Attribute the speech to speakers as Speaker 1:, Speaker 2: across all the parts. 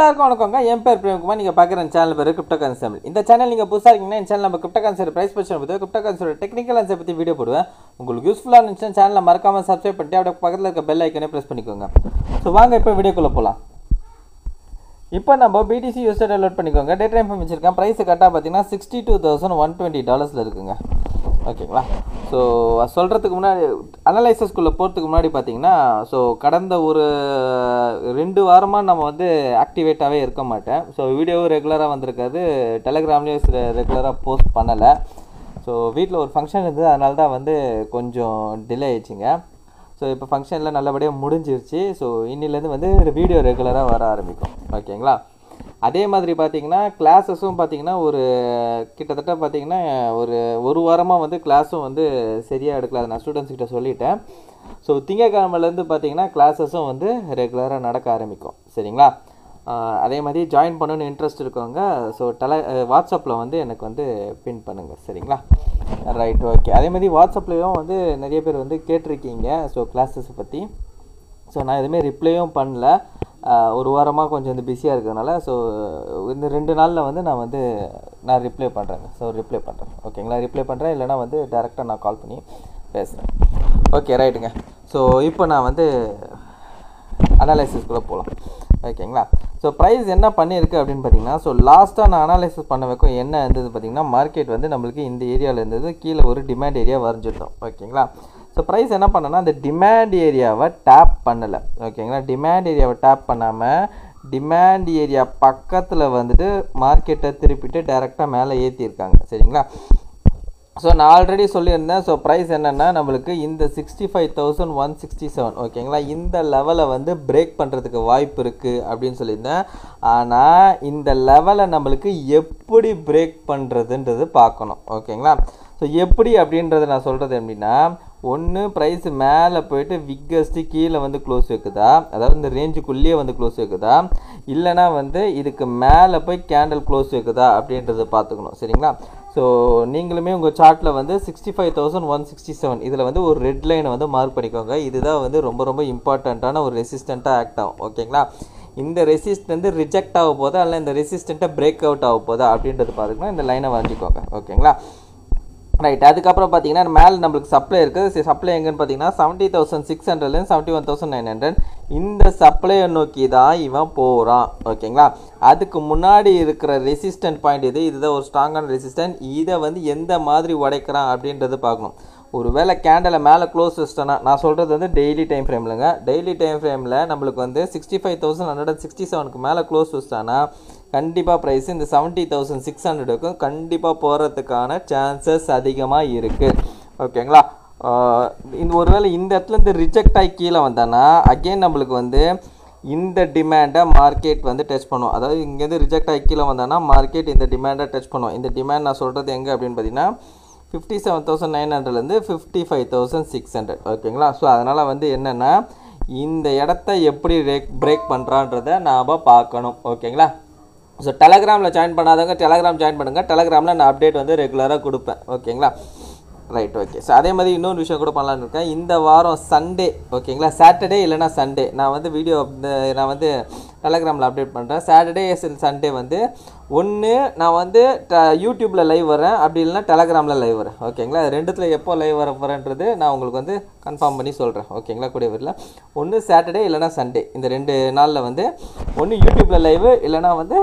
Speaker 1: எல்லாருக்கும் வணக்கங்க என் பேர் பிரேம்குமார் நீங்கள் பார்க்குற சேனல் பேர் கிரிப்டோ கன்செப்ட் இந்த சேனல் நீங்கள் புதுசாக இருக்கீங்கன்னா இந்த சேனல் நம்ம கிரிப்டோ கன்செப்ட் ப்ரைஸ் பற்றி பற்றி கிரிப்டோ கன்செப்ட் டெக்னிக்கல் ஆன்சர் பற்றி வீடியோ போடுவேன் உங்களுக்கு யூஸ்ஃபுல்லாக இருந்துச்சுன்னா சேனலை மறக்காமல் சப்ஸ்கிரைப் பண்ணிட்டு அப்படியே பக்கத்தில் இருக்க பெல் ஐக்கனே ப்ரெஸ் பண்ணிக்கோங்க ஸோ வாங்க இப்போ வீடியோக்குள்ளே போகலாம் இப்போ நம்ம பிடிசி யூஸ் டவுன்லோட் பண்ணிக்கோங்க டேட்டா இன்ஃபார்ம் வச்சிருக்கேன் ப்ரைஸ் கரெக்டாக பார்த்தீங்கன்னா sixty two thousand one twenty டாலர்ஸில் இருக்குங்க ஓகேங்களா ஸோ சொல்கிறதுக்கு முன்னாடி அனலைசஸ்குள்ளே போகிறதுக்கு முன்னாடி பார்த்தீங்கன்னா ஸோ கடந்த ஒரு ரெண்டு வாரமாக நம்ம வந்து ஆக்டிவேட்டாகவே இருக்க மாட்டேன் ஸோ வீடியோவும் ரெகுலராக வந்திருக்காது டெலகிராம்லேயும் ரெகுலராக போஸ்ட் பண்ணலை ஸோ வீட்டில் ஒரு ஃபங்க்ஷன் இருந்தது அதனால தான் வந்து கொஞ்சம் டிலே ஆயிடுச்சுங்க ஸோ இப்போ ஃபங்க்ஷனில் நல்லபடியாக முடிஞ்சிருச்சு ஸோ இன்னிலேருந்து வந்து வீடியோ ரெகுலராக வர ஆரம்பிக்கும் ஓகேங்களா அதே மாதிரி பார்த்தீங்கன்னா கிளாஸஸும் பார்த்தீங்கன்னா ஒரு கிட்டத்தட்ட பார்த்தீங்கன்னா ஒரு ஒரு வாரமாக வந்து கிளாஸும் வந்து சரியாக எடுக்கல அதை நான் ஸ்டூடெண்ட்ஸ் கிட்ட சொல்லிட்டேன் ஸோ திங்கக்கிழமைலேருந்து பார்த்தீங்கன்னா கிளாஸஸும் வந்து ரெகுலராக நடக்க ஆரம்பிக்கும் சரிங்களா ஆஹ் அதே மாதிரி ஜாயின் பண்ணணும்னு இன்ட்ரெஸ்ட் இருக்கவங்க ஸோ டெல வாட்ஸ்அப்பில் வந்து எனக்கு வந்து பின் பண்ணுங்கள் சரிங்களா ரைட் ஓகே அதே மாதிரி வாட்ஸ்அப்லேயும் வந்து நிறைய பேர் வந்து கேட்டிருக்கீங்க ஸோ கிளாஸஸை பற்றி ஸோ நான் எதுவுமே ரிப்ளையும் பண்ணல ஆஹ் ஒரு வாரமாக கொஞ்சம் வந்து பிஸியாக இருக்கிறதுனால ஸோ இந்த ரெண்டு நாளில் வந்து நான் வந்து நான் ரிப்ளை பண்ணுறேங்க ஸோ ரிப்ளை பண்ணுறேன் ஓகேங்களா ரிப்ளை பண்ணுறேன் இல்லைனா வந்து டேரெக்டாக நான் கால் பண்ணி பேசுகிறேன் ஓகே ரைட்டுங்க ஸோ இப்போ நான் வந்து அனாலிசிஸ்குள்ளே போகலாம் ஓகேங்களா ஸோ ப்ரைஸ் என்ன பண்ணியிருக்கு அப்படின்னு பார்த்தீங்கன்னா ஸோ லாஸ்ட்டாக நான் அனாலிசிஸ் பண்ண வைக்கும் என்ன இருந்தது பார்த்தீங்கன்னா மார்க்கெட் வந்து நம்மளுக்கு இந்த ஏரியாவில் இருந்தது கீழே ஒரு டிமாண்ட் ஏரியா வரைஞ்சிட்டோம் ஓகேங்களா ஸோ ப்ரைஸ் என்ன பண்ணனா அந்த டிமாண்ட் ஏரியாவை டேப் பண்ணலை ஓகேங்களா டிமாண்ட் ஏரியாவை டேப் பண்ணாமல் டிமாண்ட் ஏரியா பக்கத்தில் வந்துட்டு மார்க்கெட்டை திருப்பிட்டு டேரெக்டாக மேலே ஏற்றிருக்காங்க சரிங்களா ஸோ நான் ஆல்ரெடி சொல்லியிருந்தேன் ஸோ ப்ரைஸ் என்னென்னா நம்மளுக்கு இந்த sixty five thousand one sixty seven ஓகேங்களா இந்த லெவலை வந்து பிரேக் பண்ணுறதுக்கு வாய்ப்பு இருக்குது அப்படின்னு சொல்லியிருந்தேன் ஆனால் இந்த லெவலை நம்மளுக்கு எப்படி பிரேக் பண்ணுறதுன்றது பார்க்கணும் ஓகேங்களா ஸோ எப்படி அப்படின்றத நான் சொல்கிறது எப்படின்னா ஒன்று ப்ரைஸ் மேலே போயிட்டு விக்கஸ்ட்டு கீழே வந்து க்ளோஸ் வைக்குதா அதாவது இந்த ரேஞ்சுக்குள்ளேயே வந்து க்ளோஸ் வைக்குதா இல்லைனா வந்து இதுக்கு மேலே போய் கேண்டில் க்ளோஸ் வைக்குதா அப்படின்றத பார்த்துக்கணும் சரிங்களா ஸோ நீங்களுமே உங்கள் சார்ட்டில் வந்து sixty five thousand one sixty seven இதில் வந்து ஒரு ரெட் லைனை வந்து மார்க் பண்ணிக்கோங்க இதுதான் வந்து ரொம்ப ரொம்ப இம்பார்ட்டண்ட்டான ஒரு ரெசிஸ்டண்ட்டாக ஆக்ட் ஆகும் ஓகேங்களா இந்த ரெசிஸ்ட் வந்து ரிஜெக்ட் ஆக போதா இல்லை இந்த ரெசிஸ்டண்ட்டாக பிரேக் அவுட் ஆக போதா அப்படின்றது பார்த்துக்கணும் இந்த லைனை வரைஞ்சிக்கோங்க ஓகேங்களா ரைட் அதுக்கப்புறம் பார்த்தீங்கன்னா மேலே நம்மளுக்கு சப்ளை இருக்குது சப்ளை எங்கன்னு பார்த்தீங்கன்னா செவன்ட்டி தௌசண்ட் சிக்ஸ் ஹண்ட்ரட்லேருந்து seventy one thousand nine hundred இந்த சப்ளையை நோக்கி தான் இவன் போகிறான் ஓகேங்களா அதுக்கு முன்னாடி இருக்கிற ரெசிஸ்டன்ட் பாயிண்ட் இது இதுதான் ஒரு ஸ்ட்ராங்கான ரெசிஸ்டன்ட் இதை வந்து எந்த மாதிரி உடைக்கிறான் அப்படின்றது பார்க்கணும் ஒருவேளை கேண்டலை மேலே க்ளோஸ் வச்சிட்டோன்னா நான் சொல்கிறது வந்து டெய்லி டைம் ஃப்ரேம்லங்க டெய்லி டைம் ஃப்ரேமில் நம்மளுக்கு வந்து sixty five thousand hundred and sixty செவனுக்கு மேலே க்ளோஸ் வச்சிட்டானா கண்டிப்பாக ப்ரைஸ் இந்த செவன்ட்டி தௌசண்ட் சிக்ஸ் ஹண்ட்ரடுக்கும் கண்டிப்பாக போகிறதுக்கான சான்சஸ் அதிகமாக இருக்குது ஓகேங்களா ஆஹ் இந்த ஒருவேளை இந்த இடத்துல இருந்து ரிஜெக்ட் ஆகி கீழே வந்தானா அகெயின் நம்மளுக்கு வந்து இந்த டிமாண்டை மார்க்கெட் வந்து டச் பண்ணும் அதாவது இங்கேருந்து ரிஜெக்ட் ஆகி கீழே வந்தானா மார்க்கெட் இந்த டிமாண்டை டச் பண்ணும் இந்த டிமாண்ட் நான் சொல்கிறது எங்கே அப்படின்னு பார்த்தீங்கன்னா ஃபிஃப்டி செவன் தௌசண்ட் நைன் ஹண்ட்ரட்லேருந்து fifty five thousand six hundred ஓகேங்களா ஸோ அதனால் வந்து என்னென்னா இந்த இடத்த எப்படி பிரேக் பிரேக் பண்ணுறான்றதை நாம் பார்க்கணும் ஓகேங்களா ஸோ டெலகிராமில் ஜாயின் பண்ணாதவங்க டெலகிராம் ஜாயின் பண்ணுங்கள் டெலகிராமில் நான் அப்டேட் வந்து ரெகுலராக கொடுப்பேன் ஓகேங்களா ரைட் ஓகே ஸோ அதே மாதிரி இன்னொரு விஷயம் கூட பண்ணலான்னு இருக்கேன் இந்த வாரம் சண்டே ஓகேங்களா சாட்டர்டே இல்லைனா சண்டே நான் வந்து வீடியோ நான் வந்து டெலகிராமில் அப்டேட் பண்ணுறேன் சாட்டர்டே சண்டே வந்து ஒன்று நான் வந்து ட யூடியூப்பில் லைவ் வரேன் அப்படி இல்லைனா டெலகிராமில் லைவ் வரேன் ஓகேங்களா அது ரெண்டுத்தில் எப்போ லைவ் வர போகிறேன்றது நான் உங்களுக்கு வந்து கன்ஃபார்ம் பண்ணி சொல்கிறேன் ஓகேங்களா கூடிய வரல ஒன்று சாட்டர்டே இல்லைனா சண்டே இந்த ரெண்டு நாளில் வந்து ஒன்று யூடியூப்பில் லைவு இல்லைனா வந்து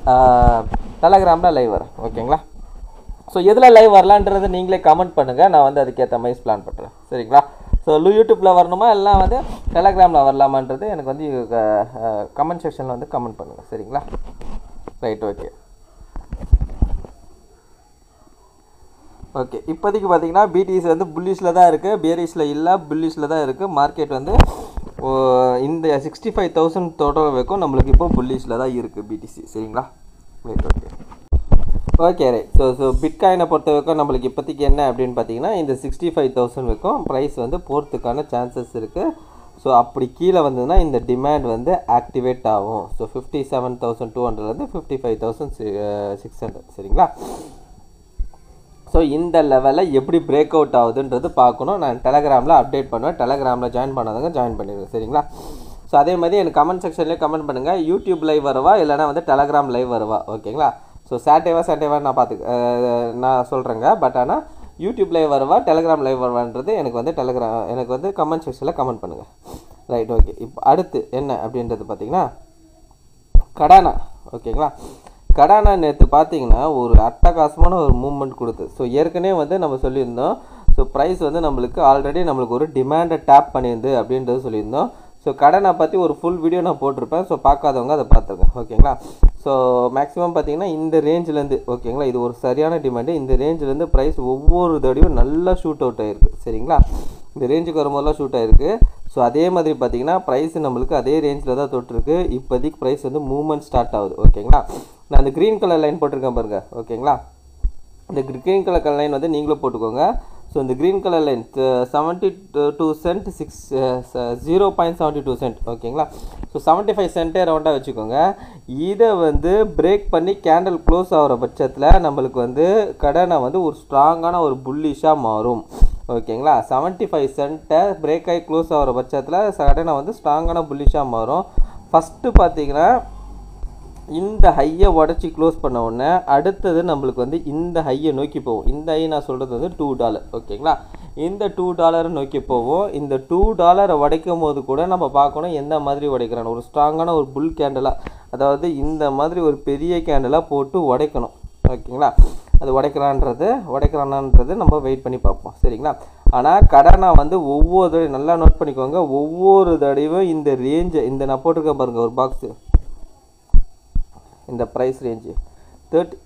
Speaker 1: டெலகிராமில் லைவ் வரேன் ஓகேங்களா ஸோ எதில் லைவ் வரலான்றதை நீங்களே கமெண்ட் பண்ணுங்கள் நான் வந்து அதுக்கேற்ற மாதிரி பிளான் பண்ணுறேன் சரிங்களா ஸோ யூடியூப்பில் வரணுமா எல்லாம் வந்து டெலகிராமில் வரலாமான்றது எனக்கு வந்து கமெண்ட் செக்ஷனில் வந்து கமெண்ட் பண்ணுங்கள் சரிங்களா ரைட் ஓகே ஓகே இப்போதைக்கு பார்த்தீங்கன்னா பிடிஎஸ் வந்து புல்லிஷில் தான் இருக்குது பேரிஸில் இல்லை புல்லிஷில் தான் இருக்குது மார்க்கெட் வந்து ஓ, இந்த சிக்ஸ்டி ஃபைவ் தௌசண்ட் டோட்டல் வரைக்கும் நம்மளுக்கு இப்போ புல்லிஷில் தான் இருக்குது பிடிசி சரிங்களா right okay okay right so so பிட்காயினை பொறுத்த வரைக்கும் நம்மளுக்கு இப்போதைக்கு என்ன அப்படின்னு பார்த்தீங்கன்னா இந்த சிக்ஸ்டி ஃபைவ் தௌசண்ட் வரைக்கும் ப்ரைஸ் வந்து போகிறதுக்கான சான்சஸ் இருக்குது ஸோ அப்படி கீழே வந்ததுன்னா இந்த டிமாண்ட் வந்து ஆக்டிவேட் ஆகும் so fifty seven thousand two ஹண்ட்ரட்லேருந்து fifty five thousand six hundred சரிங்களா ஸோ இந்த லெவலில் எப்படி பிரேக் அவுட் ஆகுதுன்றது பார்க்கணும் நான் டெலகிராமில் அப்டேட் பண்ணுவேன் டெலகிராமில் ஜாயின் பண்ணாதவங்க ஜாயின் பண்ணிடுங்க சரிங்களா ஸோ அதே மாதிரி எனக்கு கமெண்ட் செக்ஷன்லேயே கமெண்ட் பண்ணுங்கள் யூடியூப் லைவ் வரவா இல்லைனா வந்து டெலகிராம் லைவ் வரவா ஓகேங்களா ஸோ சாட்டேவா சாட்டேவா நான் பார்த்து நான் சொல்கிறேங்க பட் ஆனால் யூடியூப் லைவ் வரவா டெலகிராம் லைவ் வரவான்றது எனக்கு வந்து டெலகிராம் எனக்கு வந்து கமெண்ட் செக்ஷனில் கமெண்ட் பண்ணுங்கள் ரைட் ஓகே இப்போ அடுத்து என்ன அப்படின்றது பார்த்தீங்கன்னா கடானா ஓகேங்களா கடானா நேற்று பார்த்தீங்கன்னா ஒரு அட்டகாசமான ஒரு மூவ்மெண்ட் கொடுத்து ஸோ ஏற்கனவே வந்து நம்ம சொல்லியிருந்தோம் ஸோ ப்ரைஸ் வந்து நம்மளுக்கு ஆல்ரெடி நம்மளுக்கு ஒரு டிமாண்டை டேப் பண்ணியிருந்து அப்படின்றது சொல்லியிருந்தோம் ஸோ கடனை பற்றி ஒரு ஃபுல் வீடியோ நான் போட்டிருப்பேன் ஸோ பார்க்காதவங்க அதை பார்த்துருங்க ஓகேங்களா ஸோ மேக்ஸிமம் பார்த்தீங்கன்னா இந்த ரேஞ்சிலேருந்து ஓகேங்களா இது ஒரு சரியான டிமாண்டு இந்த ரேஞ்சிலேருந்து ப்ரைஸ் ஒவ்வொரு தடவையும் நல்லா ஷூட் அவுட் ஆகிருக்கு சரிங்களா இந்த ரேஞ்சுக்கு வரும்போதெல்லாம் ஷூட் ஆகிருக்கு ஸோ அதே மாதிரி பார்த்தீங்கன்னா ப்ரைஸ் நம்மளுக்கு அதே ரேஞ்சில் தான் தொட்டிருக்கு இப்போதைக்கு ப்ரைஸ் வந்து மூவ்மெண்ட் ஸ்டார்ட் ஆகுது ஓகேங்களா நான் அந்த க்ரீன் கலர் லைன் போட்டிருக்கேன் பாருங்கள் ஓகேங்களா இந்த க்ரீன் கலர் லைன் வந்து நீங்களும் போட்டுக்கோங்க ஸோ இந்த green colour line seventy two cent six zero point seventy two cent ஓகேங்களா ஸோ செவன்ட்டி ஃபைவ் சென்ட்டே ரவுண்டாக வச்சுக்கோங்க இதை வந்து பிரேக் பண்ணி கேண்டில் க்ளோஸ் ஆகிற பட்சத்தில் நம்மளுக்கு வந்து கடனை வந்து ஒரு ஸ்ட்ராங்கான ஒரு புல்லிஷாக மாறும் ஓகேங்களா செவன்ட்டி ஃபைவ் சென்ட்டை பிரேக் ஆகி க்ளோஸ் ஆகிற பட்சத்தில் கடனை வந்து ஸ்ட்ராங்கான புல்லிஷாக மாறும் ஃபஸ்ட்டு பார்த்தீங்கன்னா இந்த ஹையை உடச்சி க்ளோஸ் பண்ண உடனே அடுத்தது நம்மளுக்கு வந்து இந்த ஹையை நோக்கி போகும் இந்த ஹை நான் சொல்கிறது வந்து டூ டாலர் ஓகேங்களா இந்த டூ டாலரை நோக்கி போவோம் இந்த டூ டாலரை உடைக்கும் போது கூட நம்ம பார்க்கணும் எந்த மாதிரி உடைக்கிறான்னு ஒரு ஸ்ட்ராங்கான ஒரு புல் கேண்டலாக அதாவது இந்த மாதிரி ஒரு பெரிய கேண்டலாக போட்டு உடைக்கணும் ஓகேங்களா அது உடைக்கிறான்றது உடைக்கிறானான்றது நம்ம வெயிட் பண்ணி பார்ப்போம் சரிங்களா ஆனால் கடனை வந்து ஒவ்வொரு தடவை நல்லா நோட் பண்ணிக்கோங்க ஒவ்வொரு தடவையும் இந்த ரேஞ்சை இந்த நான் போட்டிருக்கேன் பாருங்கள் ஒரு பாக்ஸு இந்த price range thirty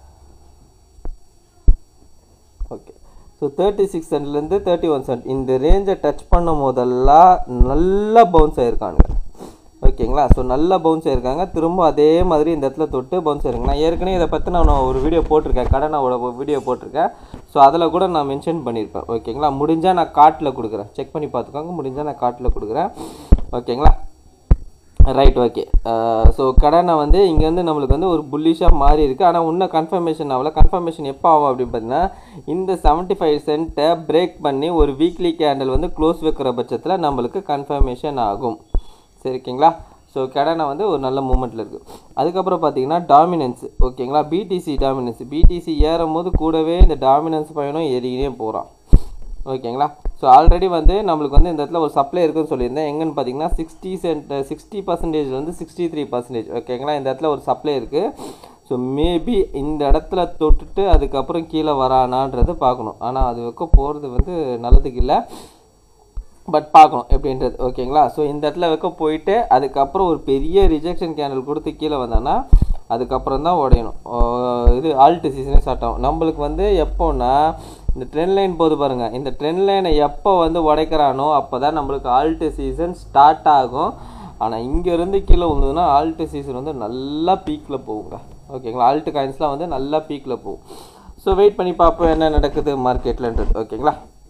Speaker 1: okay so thirty six சென்ட்லேருந்து தேர்ட்டி ஒன் சென்ட் இந்த ரேஞ்சை டச் பண்ணும் போதெல்லாம் நல்லா பவுன்ஸ் ஆகிருக்கானுங்க ஓகேங்களா ஸோ நல்லா பவுன்ஸ் ஆயிருக்காங்க திரும்ப அதே மாதிரி இந்த இடத்துல தொட்டு பவுன்ஸ் ஆயிருங்க நான் ஏற்கனவே இதை பற்றி நான் ஒரு வீடியோ போட்டிருக்கேன் கடனோட வீடியோ போட்டிருக்கேன் ஸோ அதில் கூட நான் மென்ஷன் பண்ணியிருப்பேன் ஓகேங்களா முடிஞ்சால் நான் காட்டில் கொடுக்குறேன் செக் பண்ணி பார்த்துக்கோங்க முடிஞ்சால் நான் காட்டில் கொடுக்குறேன் ஓகேங்களா ரைட் ஓகே ஸோ கடனை வந்து இங்கேருந்து நம்மளுக்கு வந்து ஒரு புல்லிஷாக மாறி இருக்குது ஆனால் இன்னும் கன்ஃபர்மேஷன் ஆகல கன்ஃபர்மேஷன் எப்போ ஆகும் அப்படின்னு பார்த்தீங்கன்னா இந்த செவன்ட்டி ஃபைவ் சென்ட்டை பிரேக் பண்ணி ஒரு வீக்லி கேண்டில் வந்து க்ளோஸ் வைக்கிற பட்சத்தில் நம்மளுக்கு கன்ஃபர்மேஷன் ஆகும் சரிங்களா ஸோ கடனை வந்து ஒரு நல்ல மூமெண்ட்டில் இருக்குது அதுக்கப்புறம் பார்த்தீங்கன்னா டாமினன்ஸ் ஓகேங்களா பிடிசி டாமினன்ஸ் பிடிசி ஏறும் போது கூடவே இந்த டாமினன்ஸ் பயணம் ஏறிக்கினே போகிறான் ஓகேங்களா ஸோ ஆல்ரெடி வந்து நம்மளுக்கு வந்து இந்த இடத்துல ஒரு சப்ளை இருக்குன்னு சொல்லியிருந்தேன் எங்கன்னு பார்த்தீங்கன்னா சிக்ஸ்டி சென்ட் சிக்ஸ்டி பர்சன்டேஜ் வந்து சிக்ஸ்டி த்ரீ பர்சன்டேஜ் ஓகேங்களா இந்த இடத்துல ஒரு சப்ளை இருக்குது ஸோ மேபி இந்த இடத்துல தொட்டுட்டு அதுக்கப்புறம் கீழே வரானான்றது பார்க்கணும் ஆனால் அது வைக்க போகிறது வந்து நல்லதுக்கு இல்லை பட் பார்க்கணும் எப்படின்றது ஓகேங்களா ஸோ இந்த இடத்துல வைக்க போயிட்டு அதுக்கப்புறம் ஒரு பெரிய ரிஜெக்ஷன் கேண்டில் கொடுத்து கீழே வந்தானா அதுக்கப்புறம் தான் உடையணும் இது ஆல்ட்டு சீசனே ஸ்டார்ட் ஆகும் நம்மளுக்கு வந்து எப்போன்னா இந்த ட்ரெண்ட் லைன் போது பாருங்கள் இந்த ட்ரெண்ட் லைனை எப்போ வந்து உடைக்கிறானோ அப்போ தான் நம்மளுக்கு ஆல்ட்டு சீசன் ஸ்டார்ட் ஆகும் ஆனால் இங்கேருந்து கீழே வந்ததுன்னா ஆல்ட்டு சீசன் வந்து நல்லா பீக்கில் போகுங்க ஓகேங்களா ஆல்ட்டு காயின்ஸ்லாம் வந்து நல்லா பீக்கில் போகும் ஸோ வெயிட் பண்ணி பார்ப்போம் என்ன நடக்குது மார்க்கெட்லன்றது ஓகேங்களா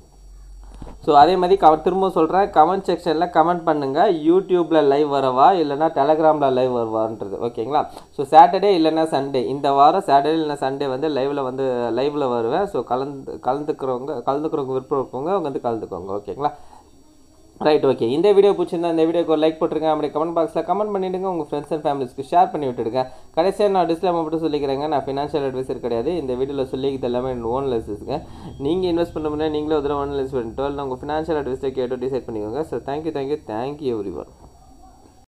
Speaker 1: ஸோ அதே மாதிரி கவ திரும்ப சொல்கிறேன் கமெண்ட் செக்ஷனில் கமெண்ட் பண்ணுங்கள் யூடியூப்பில் லைவ் வரவா இல்லைனா டெலகிராமில் லைவ் வருவான்றது ஓகேங்களா ஸோ சாட்டர்டே இல்லைன்னா சண்டே இந்த வாரம் சாட்டர்டே இல்லைனா சண்டே வந்து லைவில் வந்து லைவில் வருவேன் ஸோ கலந்து கலந்துக்கிறவங்க கலந்துக்கிறவங்க விருப்பம் இருக்கவங்க அவங்க வந்து கலந்துக்கோங்க ஓகேங்களா ரைட் ஓகே இந்த வீடியோ பிடிச்சிருந்தா இந்த வீடியோக்கு ஒரு லைக் போட்டுருங்க அப்படி கமெண்ட் பாக்ஸில் கமெண்ட் பண்ணிவிடுங்க உங்கள் ஃப்ரெண்ட்ஸ் அண்ட் ஃபேமிலிஸ்க்கு ஷேர் பண்ணி விட்டுடுங்க கடைசியாக நான் டிஸ்கிளைமர் மட்டும் சொல்லிக்கிறேங்க நான் ஃபினான்ஷியல் அட்வைசர் கிடையாது இந்த வீடியோவில் சொல்லிக்கிறது எல்லாமே ஓன் லெசஸ்ங்க நீங்கள் இன்வெஸ்ட் பண்ண முன்னாடி நீங்களே ஒரு தடவை ஓன் லெஸ் பண்ணிட்டு உங்கள் ஃபினான்ஷியல் அட்வைஸை கேட்டு டிசைட் பண்ணிக்கோங்க so thank you thank you thank you every one